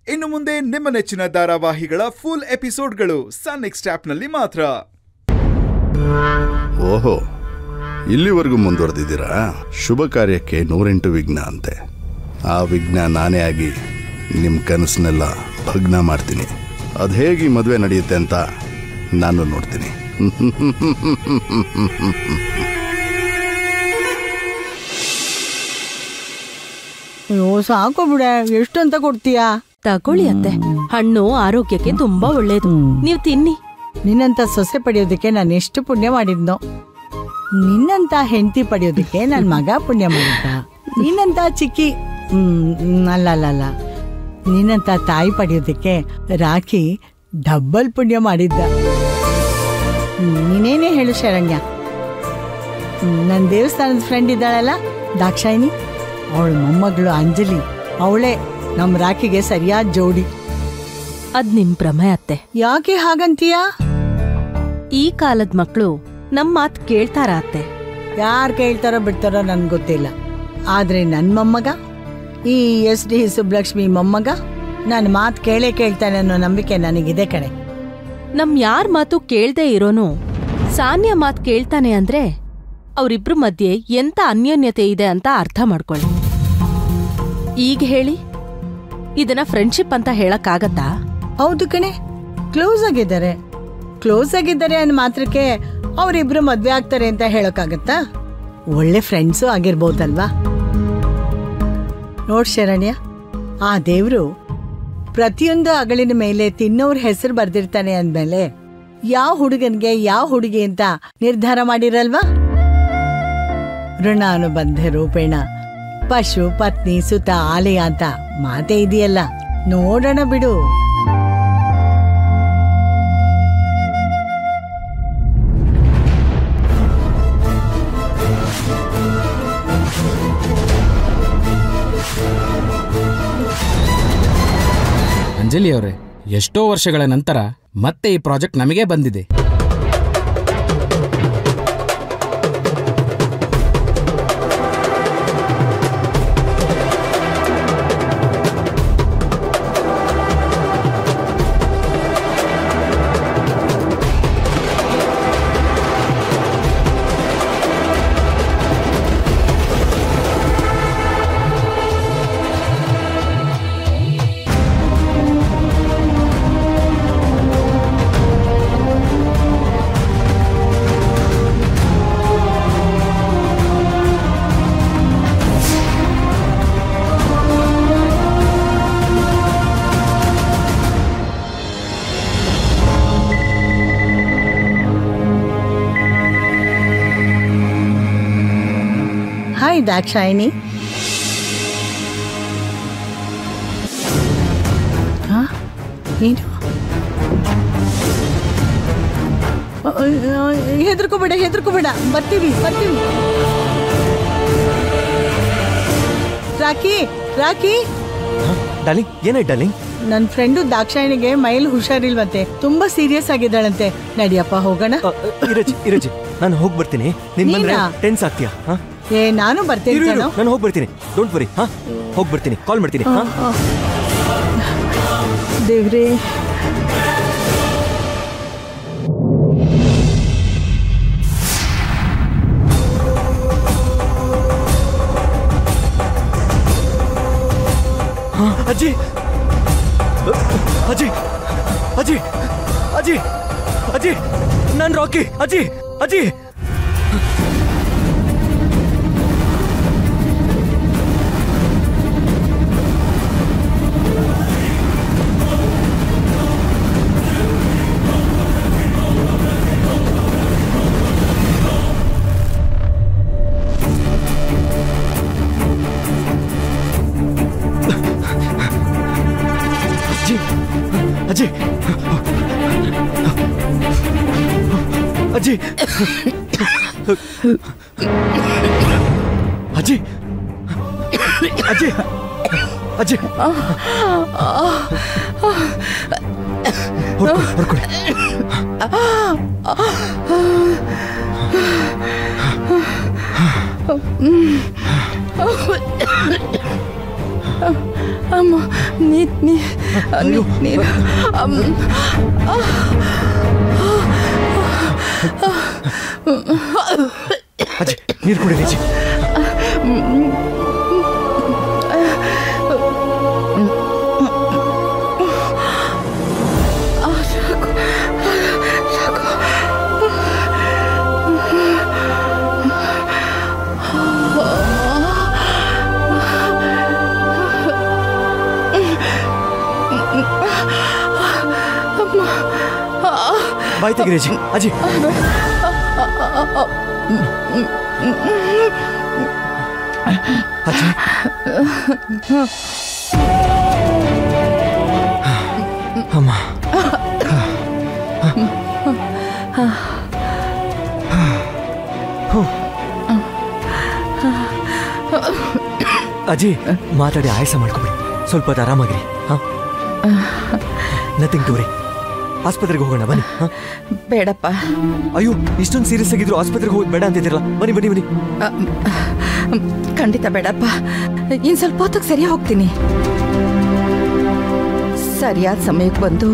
ಇನ್ನು ಮುಂದೆ ನಿಮ್ಮ ನೆಚ್ಚಿನ ಧಾರಾವಾಹಿಗಳ ಫುಲ್ ಎಪಿಸೋಡ್ಗಳು ಸನ್ ನೆಕ್ಸ್ಟ್ ಆಪ್ನಲ್ಲಿ ಮಾತ್ರ ಓಹೋ ಇಲ್ಲಿವರೆಗೂ ಮುಂದುವರೆದಿದ್ದೀರಾ ಶುಭ ಕಾರ್ಯಕ್ಕೆ ನೂರೆಂಟು ವಿಘ್ನ ಅಂತೆ ಆ ವಿಘ್ನ ನಾನೇ ಆಗಿ ನಿಮ್ಮ ಕನಸನ್ನೆಲ್ಲ ಭಗ್ನ ಮಾಡ್ತೀನಿ ಅದು ಹೇಗೆ ಈ ಮದುವೆ ನಡೆಯುತ್ತೆ ಅಂತ ನಾನು ನೋಡ್ತೀನಿ ಅಯ್ಯೋ ಸಾಕು ಬಿಡೆ ಎಷ್ಟು ಅಂತ ಕೊಡ್ತೀಯಾ ತಗೊಳ್ಳಿ ಅತ್ತೆ ಹಣ್ಣು ಆರೋಗ್ಯಕ್ಕೆ ತುಂಬಾ ಒಳ್ಳೇದು ನೀವ್ ತಿನ್ನಿ ನಿನ್ನಂತ ಸೊಸೆ ಪಡೆಯೋದಕ್ಕೆ ನಾನು ಎಷ್ಟು ಪುಣ್ಯ ಮಾಡಿದ್ನೋ ನಿನ್ನಂತ ಹೆಂಡತಿ ಪಡೆಯೋದಕ್ಕೆ ನನ್ನ ಮಗ ಪುಣ್ಯ ಮಾಡಿದ್ದ ನಿನ್ನಂತ ಚಿಕ್ಕಿ ಹ್ಮ್ ಹ್ಮ್, ಅಲ್ಲ ಅಲ್ಲ ಅಲ್ಲ ನಿನ್ನಂತ ತಾಯಿ ಪಡೆಯೋದಕ್ಕೆ ರಾಖಿ ಡಬ್ಬಲ್ ಪುಣ್ಯ ಮಾಡಿದ್ದ ಹ್ಮ್, ನೀನೇನೇ ಹೇಳು ಶರಣ್ಯ ನನ್ನ ದೇವಸ್ಥಾನದ ಫ್ರೆಂಡ್ ಇದ್ದಾಳಲ್ಲ ದಾಕ್ಷಾಯಿನಿ ಅವಳ ಮೊಮ್ಮಗಳು ಅಂಜಲಿ ಅವಳೇ ನಮ್ಮ ರಾಖಿಗೆ ಸರಿಯಾದ ಜೋಡಿ ಅದ್ ನಿಮ್ ಭ್ರಮೆ ಅತ್ತೆ ಯಾಕೆ ಹಾಗಂತೀಯಾ ಈ ಕಾಲದ ಮಕ್ಳು ನಮ್ ಮಾತ್ ಕೇಳ್ತಾರ ಅತ್ತೆ ಯಾರು ಕೇಳ್ತಾರೋ ಬಿಡ್ತಾರೋ ನನ್ಗೆ ಗೊತ್ತಿಲ್ಲ ಆದ್ರೆ ನನ್ನ ಮೊಮ್ಮಗ ಈ ಎಸ್ ಡಿ ಸುಬ್ಲಕ್ಷ್ಮಿ ಮೊಮ್ಮಗ ನನ್ನ ಮಾತು ಕೇಳೇ ಕೇಳ್ತಾನೆ ಅನ್ನೋ ನಂಬಿಕೆ ನನಗಿದೆ ಕಣೆ ನಮ್ ಯಾರ್ ಮಾತು ಕೇಳ್ದೇ ಇರೋನು ಸಾನ್ಯ ಮಾತ್ ಕೇಳ್ತಾನೆ ಅಂದ್ರೆ ಅವ್ರಿಬ್ರ ಮಧ್ಯೆ ಎಂತ ಅನ್ಯೋನ್ಯತೆ ಇದೆ ಅಂತ ಅರ್ಥ ಮಾಡ್ಕೊಳ್ಳಿ ಈಗ ಹೇಳಿ ಇದನ್ನ ಫ್ರೆಂಡ್ಶಿಪ್ ಅಂತ ಹೇಳಕ್ಕಾಗತ್ತಾ ಹೌದು ಕಣೆ ಕ್ಲೋಸ್ ಆಗಿದ್ದಾರೆ ಕ್ಲೋಸ್ ಆಗಿದ್ದಾರೆ ಅನ್ನೋ ಮಾತ್ರಕ್ಕೆ ಅವರಿಬ್ರು ಮದ್ವೆ ಆಗ್ತಾರೆ ಅಂತ ಹೇಳೋಕ್ಕಾಗತ್ತಾ ಒಳ್ಳೆ ಫ್ರೆಂಡ್ಸು ಆಗಿರ್ಬೋದಲ್ವಾ ನೋಡ್ ಶರಣ್ಯ ಆ ದೇವ್ರು ಪ್ರತಿಯೊಂದು ಅಗಳಿನ ಮೇಲೆ ತಿನ್ನೋರ್ ಹೆಸರು ಬರ್ದಿರ್ತಾನೆ ಅಂದ್ಮೇಲೆ ಯಾವ ಹುಡುಗನ್ಗೆ ಯಾವ ಹುಡುಗಿ ಅಂತ ನಿರ್ಧಾರ ಮಾಡಿರಲ್ವಾ ಋಣ ಅನುಬಂಧ ರೂಪೇಣ ಪಶು ಪತ್ನಿ ಸುತ ಆಲಯ ಅಂತ ಮಾತೇ ಇದೆಯಲ್ಲ ನೋಡೋಣ ಬಿಡು ಅಂಜಲಿ ಅವರೇ ಎಷ್ಟೋ ವರ್ಷಗಳ ನಂತರ ಮತ್ತೆ ಈ ಪ್ರಾಜೆಕ್ಟ್ ನಮಗೆ ಬಂದಿದೆ ಹಾಯ್ ದಾಕ್ಷಾಯಿನಿ ಹಾ? ಏನು ಹೆದರ್ಕೋಬೇಡ ಹೆದರ್ಕೋಬೇಡ ಬರ್ತೀವಿ ಬರ್ತೀವಿ ರಾಕಿ ರಾಕಿ ಡಾರ್ಲಿಂಗ್ ಏನಾಯ್ತು ಡಾರ್ಲಿಂಗ್ ನನ್ನ ಫ್ರೆಂಡು ದಾಕ್ಷಾಯಿನಿಗೆ ಮೈಲ್ ಹುಷಾರಿಲ್ವಂತೆ ತುಂಬಾ ಸೀರಿಯಸ್ ಆಗಿದ್ದಾಳಂತೆ ನಡಿಯಪ್ಪ ಹೋಗೋಣ ಅ, ಅ, ಇರಜಿ ಇರಜಿ ನಾನು ಹೋಗಿ ಬರ್ತೀನಿ ನೀನ್ ಬಂದ್ರೆ ನೀನಾ? ಟೆನ್ಸ್ ಆಗ್ತೀಯಾ ಹಾ ಏ ನಾನು ಬರ್ತೇನೆ ಇರು ಇರು ಕಣೋ. ನಾನು ಹೋಗಿ ಬರ್ತೀನಿ ಡೋಂಟ್ ವರಿ ಹಾ ಹೋಗಿ ಬರ್ತೀನಿ ಕಾಲ್ ಮಾಡ್ತೀನಿ ಹಾ ದೇವ್ರೇ ಅಜ್ಜಿ ಅಜ್ಜಿ ಅಜ್ಜಿ ಅಜ್ಜಿ ಅಜ್ಜಿ ನಾನು ರಾಕಿ ಅಜ್ಜಿ ಅಜ್ಜಿ ಅಜ್ಜಿ ಅಜ್ಜಿ ಅಜ್ಜಿ ಅಜ್ಜಿ ಅಜ್ಜಿ ಅಜ್ಜಿ ಹೊರ್ಕೊಳ್ಳಿ, ಹೊರ್ಕೊಳ್ಳಿ. ಅಮ್ಮ ನೀ ನೀ ನೀ- ನೀನು ಅಮ್ಮ ಅಜ್ಜಿ ನೀರು ಕುಡಿರಿ ಅಜ್ಜಿ ಬಾಯ್ ತೆಗೀರಿ ಅಜ್ಜಿ ಅಜ್ಜಿ ಅಜ್ಜಿ ಅಮ್ಮ ಅಜ್ಜಿ ಮಾತಾಡಿ ಆಯಾಸ ಮಾಡ್ಕೊಬಿಡಿ ಸ್ವಲ್ಪ ಹೊತ್ತು ಆರಾಮಾಗಿರಿ ಹಾ ನಥಿಂಗ್ ಟೂರಿ ಆಸ್ಪತ್ರೆಗೆ ಹೋಗೋಣ ಬನ್ನಿ ಹಾ ಬೇಡಪ್ಪ ಅಯ್ಯೋ ಇಷ್ಟೊಂದು ಸೀರಿಯಸ್ ಆಗಿದ್ರು ಆಸ್ಪತ್ರೆಗೆ ಹೋಗೋದು ಬೇಡ ಅಂತಿದ್ದೀರಲ್ಲ ಬನ್ನಿ ಬನ್ನಿ ಬನ್ನಿ ಖಂಡಿತ ಬೇಡಪ್ಪ ಇನ್ನು ಸ್ವಲ್ಪ ಹೊತ್ತಿಗೆ ಸರಿ ಹೋಗ್ತೀನಿ ಸರಿಯಾದ ಸಮಯಕ್ಕೆ ಬಂದು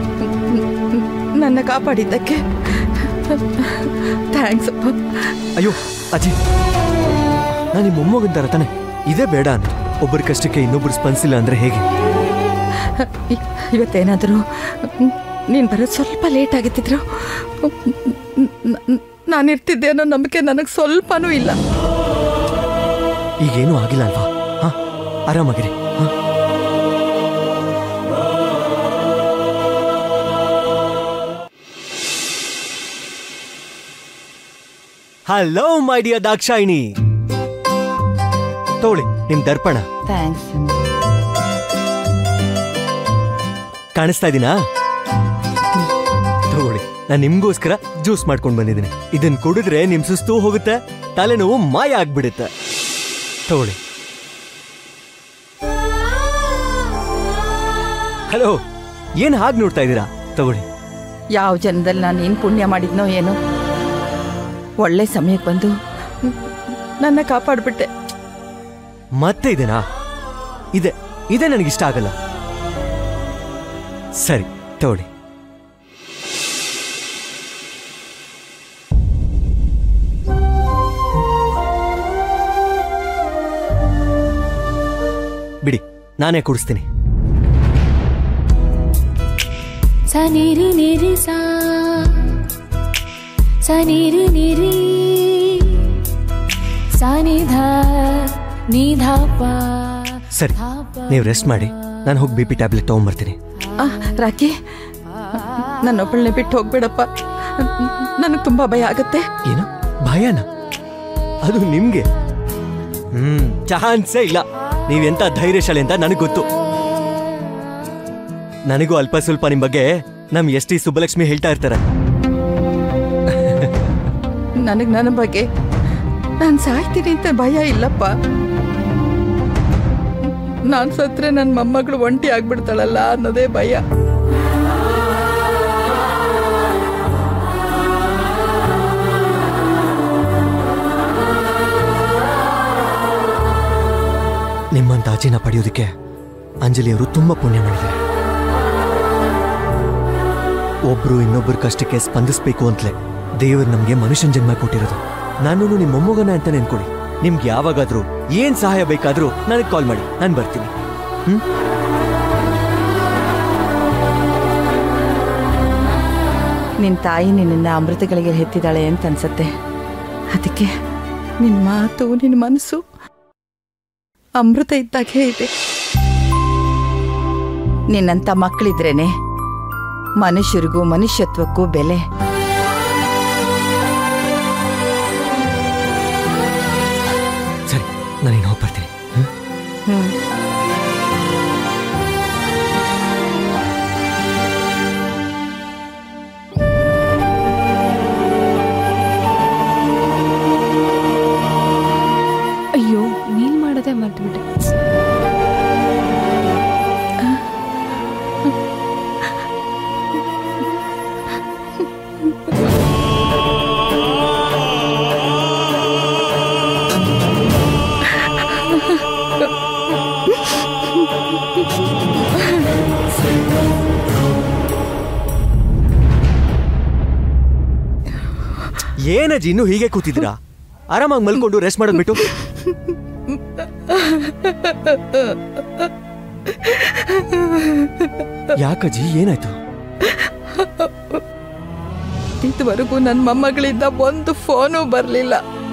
ನನ್ನ ಕಾಪಾಡಿದ್ದಕ್ಕೆ ಥ್ಯಾಂಕ್ಸ್ ಅಪ್ಪ ಅಯ್ಯೋ ಅಜ್ಜಿ ನಾನು ನಿಮ್ಮ ಮೊಮ್ಮಗನ್ ಥರ ತಾನೆ ಇದೇ ಬೇಡ ಅಂತ ಒಬ್ಬರ ಕಷ್ಟಕ್ಕೆ ಇನ್ನೊಬ್ರು ಸ್ಪಂದಿಸಿಲ್ಲ ಅಂದ್ರೆ ಹೇಗೆ ಇ- ಇವತ್ತೇನಾದರೂ ನೀನು ಬರೋದು ಸ್ವಲ್ಪ ಲೇಟ್ ಆಗಿತ್ತಿದ್ರು ನಾನು ಇರ್ತಿದ್ದೆ ಅನ್ನೋ ನಂಬಿಕೆ ನನಗೆ ಸ್ವಲ್ಪನೂ ಇಲ್ಲ ಈಗೇನೂ ಆಗಿಲ್ಲ ಅಲ್ವಾ ಹಾ ಆರಾಮಾಗಿರಿ ಹಾ ಹಲೋ ಮೈ ಡಿಯರ್ ದಾಕ್ಷಾಯಿಣಿ ತಗೊಳ್ಳಿ ನಿಮ್ ದರ್ಪಣ ಥ್ಯಾಂಕ್ಸ್ ಕಾಣಿಸ್ತಾ ಇದೀನಾ ತಗೊಳ್ಳಿ ನಾನು ನಿಮ್ಗೋಸ್ಕರ ಜ್ಯೂಸ್ ಮಾಡ್ಕೊಂಡು ಬಂದಿದ್ದೀನಿ ಇದನ್ನ ಕುಡಿದ್ರೆ ನಿಮ್ ಸುಸ್ತು ಹೋಗುತ್ತೆ ತಲೆನೋವು ಮಾಯ ಆಗ್ಬಿಡುತ್ತೆ ತಗೊಳ್ಳಿ ಹಲೋ ಏನ್ ಹಾಗೆ ನೋಡ್ತಾ ಇದ್ದೀರಾ ತಗೊಳ್ಳಿ ಯಾವ ಜನ್ಮದಲ್ಲಿ ನಾನು ಏನು ಪುಣ್ಯ ಮಾಡಿದ್ನೋ ಏನೋ ಒಳ್ಳೆ ಸಮಯಕ್ಕೆ ಬಂದು ನನ್ನ ಕಾಪಾಡ್ಬಿಟ್ಟೆ ಮತ್ತೆ ಇದೆನಾ ಇದೆ ಇದೆ ನನಗಿಷ್ಟ ಆಗಲ್ಲ ಸರಿ ತಗೊಳ್ಳಿ ಬಿಡಿ ನಾನೇ ಕುಡಿಸ್ತೀನಿ ಸ ನಿರಿ ನಿರಿ ಸಾ ಸ ನಿರಿ ನಿರಿ ಸ ನಿಧ ನಿಧ ಪ ಸರಿ ನೀವು ರೆಸ್ಟ್ ಮಾಡಿ ನಾನು ಹೋಗಿ ಬಿ ಪಿ ಟ್ಯಾಬ್ಲೆಟ್ ತೊಗೊಂಬರ್ತೀನಿ ಆ, ರಾಕಿ ನನ್ನೊಬ್ಬಳನ್ನೇ ಬಿಟ್ಟು ಹೋಗ್ಬೇಡಪ್ಪ ನನಗೆ ತುಂಬಾ ಭಯ ಆಗತ್ತೆ ಏನು ಭಯನ ಅದು ನಿಮ್ಗೆ ಹ್ಮ್ ಚಾನ್ಸೇ ಇಲ್ಲ ನೀವೆಂತ ಧೈರ್ಯಶಾಲಿ ಅಂತ ನನಗೆ ಗೊತ್ತು ನನಗೂ ಅಲ್ಪ ಸ್ವಲ್ಪ ನಿಮ್ ಬಗ್ಗೆ ನಮ್ ಎಸ್ ಟಿ ಸುಬ್ಬಲಕ್ಷ್ಮಿ ಹೇಳ್ತಾ ಇರ್ತಾರೆ ನನಗೆ ನನ್ನ ಬಗ್ಗೆ ನಾನು ಸಾಯ್ತೀನಿ ಅಂತ ಭಯ ಇಲ್ಲಪ್ಪ ನಾನು ಸತ್ರೆ ನನ್ನ ಮೊಮ್ಮಗಳು ಒಂಟಿ ಆಗ್ಬಿಡ್ತಾಳಲ್ಲ ಅನ್ನೋದೇ ಭಯ ನಿಮ್ಮಂತ ಅಜ್ಜಿನ ಪಡೆಯೋದಕ್ಕೆ ಅಂಜಲಿಯವರು ತುಂಬಾ ಪುಣ್ಯ ಮಾಡಿದ್ದಾರೆ ಒಬ್ರು ಇನ್ನೊಬ್ಬರ ಕಷ್ಟಕ್ಕೆ ಸ್ಪಂದಿಸ್ಬೇಕು ಅಂತಲೇ ದೇವರು ನಮ್ಗೆ ಮನುಷ್ಯನ ಜನ್ಮ ಕೊಟ್ಟಿರೋದು ನಾನು ನಿಮ್ಮ ಮೊಮ್ಮಗನ ಅಂತ ನೆನ್ಕೊಳ್ಳಿ ನಿಮ್ಗೆ ಯಾವಾಗಾದ್ರೂ ಏನ್ ಸಹಾಯ ಬೇಕಾದ್ರೂ ನನಗೆ ಕಾಲ್ ಮಾಡಿ ನಾನು ಬರ್ತೀನಿ ಹ್ಮ್ ನಿನ್ನ ತಾಯಿ ನಿನ್ನನ್ನು ಅಮೃತಗಳಿಗೆ ಹೆತ್ತಿದಾಳೆ ಅಂತ ಅನ್ಸತ್ತೆ ಅದಕ್ಕೆ ನಿನ್ನ ಮಾತು ನಿನ್ನ ಮನಸ್ಸು ಅಮೃತ ಇದ್ದಾಗೆ ಇದೆ ನಿನ್ನಂಥ ಮಕ್ಕಳಿದ್ರೇನೆ ಮನುಷ್ಯರಿಗೂ ಮನುಷ್ಯತ್ವಕ್ಕೂ ಬೆಲೆ ಸರಿ ನಾನೇನು ಹೋಗಿ ಬರ್ತೀನಿ ಹ್ಮ್ ಹ್ಮ್ ಅಯ್ಯೋ ನೀಲ್ ಮಾಡದೆ ಮರ್ತ್ಬಿಟ್ಟೆ ಏನಜ್ಜಿ ಇನ್ನೂ ಹೀಗೆ ಕೂತಿದ್ದೀರಾ ಆರಾಮಾಗಿ ಮಲ್ಕೊಂಡು ರೆಸ್ಟ್ ಮಾಡೋದ್ ಬಿಟ್ಟು ಯಾಕಜ್ಜಿ ಏನಾಯ್ತು ಇದುವರೆಗೂ ನನ್ನ ಮೊಮ್ಮಗಳಿಂದ ಒಂದು ಫೋನು ಬರಲಿಲ್ಲ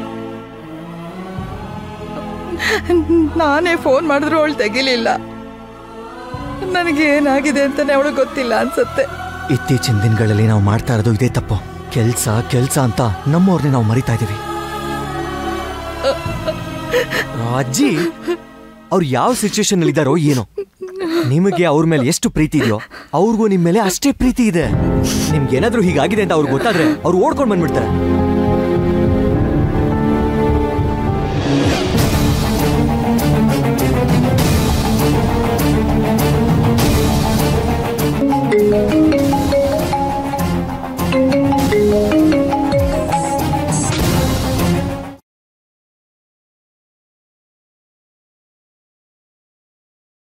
ನಾನೇ ಫೋನ್ ಮಾಡಿದ್ರು ಅವಳು ತೆಗಿಲಿಲ್ಲ ನನಗೆ ಏನಾಗಿದೆ ಅಂತಾನೆ ಅವಳು ಗೊತ್ತಿಲ್ಲ ಅನ್ಸತ್ತೆ ಇತ್ತೀಚಿನ ದಿನಗಳಲ್ಲಿ ನಾವು ಮಾಡ್ತಾ ಇರೋದು ಇದೇ ತಪ್ಪು ಕೆಲ್ಸ ಕೆಲ್ಸ ಅಂತ ನಮ್ಮವ್ರನ್ನೇ ನಾವು ಮರಿತಾ ಇದೀವಿ ಅಜ್ಜಿ ಅವ್ರು ಯಾವ ಸಿಚುವೇಶನ್ ಅಲ್ಲಿ ಇದಾರೋ ಏನೋ ನಿಮಗೆ ಅವ್ರ ಮೇಲೆ ಎಷ್ಟು ಪ್ರೀತಿ ಇದೆಯೋ ಅವ್ರಿಗೂ ನಿಮ್ ಮೇಲೆ ಅಷ್ಟೇ ಪ್ರೀತಿ ಇದೆ ನಿಮ್ಗೆ ಏನಾದ್ರೂ ಹೀಗಾಗಿದೆ ಅಂತ ಅವ್ರಿಗೆ ಗೊತ್ತಾದ್ರೆ ಅವ್ರು ಓಡ್ಕೊಂಡ್ ಬಂದ್ಬಿಡ್ತಾರೆ